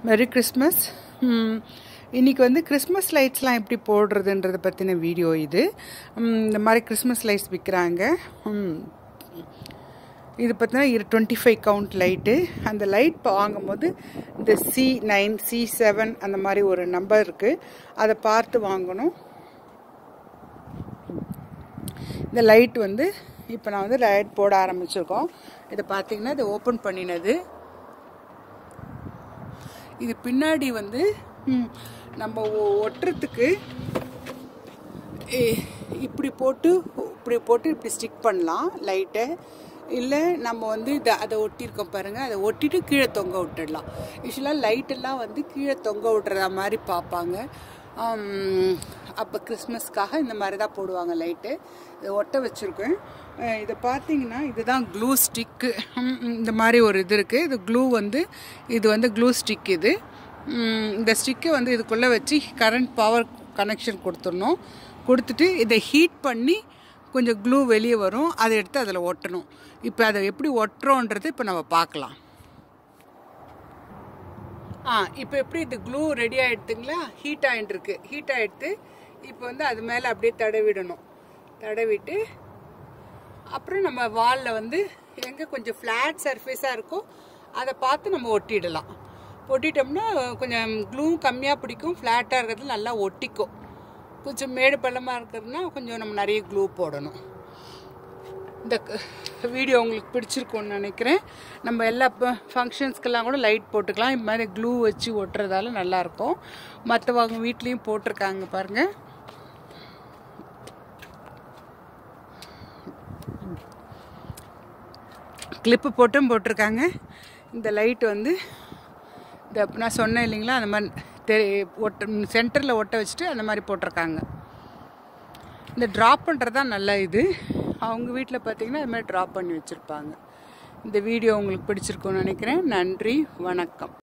மெரி கிறிஸ்மஸ் இன்றைக்கி வந்து கிறிஸ்மஸ் லைட்ஸ்லாம் எப்படி போடுறதுன்றதை பற்றின வீடியோ இது ம், இந்த மாதிரி கிறிஸ்மஸ் லைட்ஸ் விற்கிறாங்க ம், இது பார்த்தீங்கன்னா இரு டுவெண்ட்டி ஃபைவ் கவுண்ட் லைட்டு அந்த லைட் வாங்கும்போது இந்த சி நைன் சி செவன் அந்த மாதிரி ஒரு நம்பர் இருக்குது அதை பார்த்து வாங்கணும் இந்த லைட் வந்து இப்போ நான் வந்து லைட் போட ஆரம்பிச்சிருக்கோம் இதை பார்த்தீங்கன்னா இதை ஓப்பன் பண்ணினது இது பின்னாடி வந்து ம், நம்ம ஒ- ஒட்டுறதுக்கு இ- இப்படி போட்டு இப்படி போட்டு இப்படி ஸ்டிக் பண்ணலாம் லைட்டை இல்லை நம்ம வந்து இதை அதை ஒட்டியிருக்கோம் பாருங்கள் அதை ஒட்டிட்டு கீழே தொங்க விட்டுடலாம் யூஸ்வலாக லைட்டெல்லாம் வந்து கீழே தொங்க விட்றதா மாதிரி பார்ப்பாங்க அப்போ கிறிஸ்மஸ்க்காக இந்த மாதிரி தான் போடுவாங்க லைட்டு இதை ஒட்ட வச்சுருக்கேன் அஹ் இதை பார்த்தீங்கன்னா இதுதான் க்ளூ ஸ்டிக்கு இந்த மாதிரி ஒரு இது இருக்குது இது க்ளூ வந்து இது வந்து க்ளூ ஸ்டிக் இது ம், இந்த ஸ்டிக்கை வந்து இதுக்குள்ளே வச்சு கரண்ட் பவர் கனெக்ஷன் கொடுத்துடணும் கொடுத்துட்டு இதை ஹீட் பண்ணி கொஞ்சம் க்ளூ வெளியே வரும் அதை எடுத்து அதில் ஒட்டணும் இப்போ அதை எப்படி ஒட்டுறோன்றது இப்போ நம்ம பார்க்கலாம் ஆ இப்போ எப்படி இது க்ளூ ரெடி ஆகிடுதுங்களா ஹீட் ஆகிட்டுருக்கு ஹீட் ஆகிடுது இப்போ வந்து அது மேலே அப்படியே தடவிடணும் தடவிட்டு அப்புறம் நம்ம வாலில் வந்து எங்கே கொஞ்சம் ஃப்ளாட் சர்ஃபேஸாக இருக்கோ அதை பார்த்து நம்ம ஒட்டிடலாம் ஒட்டிட்டோம்னா கொஞ்சம் க்ளூ கம்மியாக பிடிக்கும் ஃப்ளாட்டாக இருக்கிறது நல்லா ஒட்டிக்கும் கொஞ்சம் மேடு பள்ளமாக இருக்கிறதுனா கொஞ்சம் நம்ம நிறைய க்ளூ போடணும் இந்த வீடியோ உங்களுக்கு பிடிச்சிருக்கும்னு நினைக்கிறேன் நம்ம எல்லா ஃபங்க்ஷன்ஸ்க்கெல்லாம் கூட லைட் போட்டுக்கலாம் இது மாதிரி க்ளூ வச்சு ஒட்டுறதால நல்லாயிருக்கும் மற்றவங்க வீட்லேயும் போட்டிருக்காங்க பாருங்கள் கிளிப்பு போட்டும் போட்டிருக்காங்க இந்த லைட் வந்து இந்த நான் சொன்னேன் இல்லைங்களா அந்த மாதிரி தெரி ஒட்ட சென்டரில் ஒட்ட வச்சுட்டு அந்த மாதிரி போட்டிருக்காங்க இந்த ட்ராப் பண்ணுறது தான் நல்ல இது அவங்க வீட்டில் பார்த்தீங்கன்னா அது மாதிரி ட்ராப் பண்ணி வச்சுருப்பாங்க இந்த வீடியோ உங்களுக்கு பிடிச்சிருக்கும்னு நினைக்கிறேன் நன்றி வணக்கம்